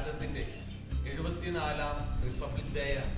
ഭാരതത്തിന്റെ എഴുപത്തിനാലാം republic day ആണ്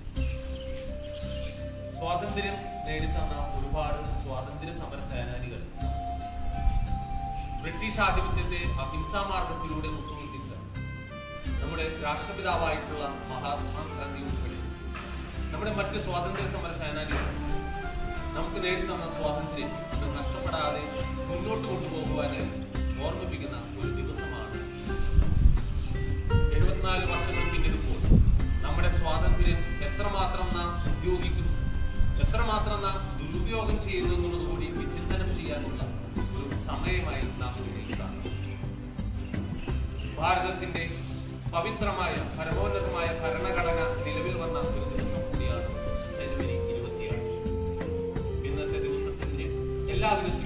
സ്വാതന്ത്ര്യം നേടിത്തന്ന ഒരുപാട് സ്വാതന്ത്ര്യ സമര സേനാനികൾ ബ്രിട്ടീഷ് ആധിപത്യത്തെ അഹിംസാ മാർഗത്തിലൂടെ മുട്ടുകുത്തിച്ച നമ്മുടെ രാഷ്ട്രപിതാവായിട്ടുള്ള മഹാത്മാഗാന്ധി ഉൾപ്പെടെ നമ്മുടെ മറ്റ് സ്വാതന്ത്ര്യ സമര സേനാനികൾ നമുക്ക് നേടിത്തന്ന സ്വാതന്ത്ര്യം അത് നഷ്ടപ്പെടാതെ മുന്നോട്ട് കൊണ്ടുപോകുവാനായി ഓർമ്മിപ്പിക്കുന്ന ഒരു ദിവസമാണ് എഴുപത്തിനാല് വർഷങ്ങൾ പിന്നിടുമ്പോൾ നമ്മുടെ സ്വാതന്ത്ര്യം എത്രമാത്രം നാം ഉപയോഗിക്കുന്നു എത്രമാത്രം നാം ദുരുപയോഗം ചെയ്യുന്നു എന്നുള്ളത് കൂടി വിചിന്തനം ചെയ്യാനുള്ള ഒരു സമയമായി നാം ഇതിനെ കാണുന്നു ഭാരതത്തിന്റെ പവിത്രമായ പരമോന്നതമായ ഭരണഘടന നിലവിൽ വന്ന ഒരു ദിവസം കൂടിയാണ് ജനുവരി ഇരുപത്തിയേഴ് ഇന്നത്തെ ദിവസത്തിന്റെ എല്ലാവിധത്തിലും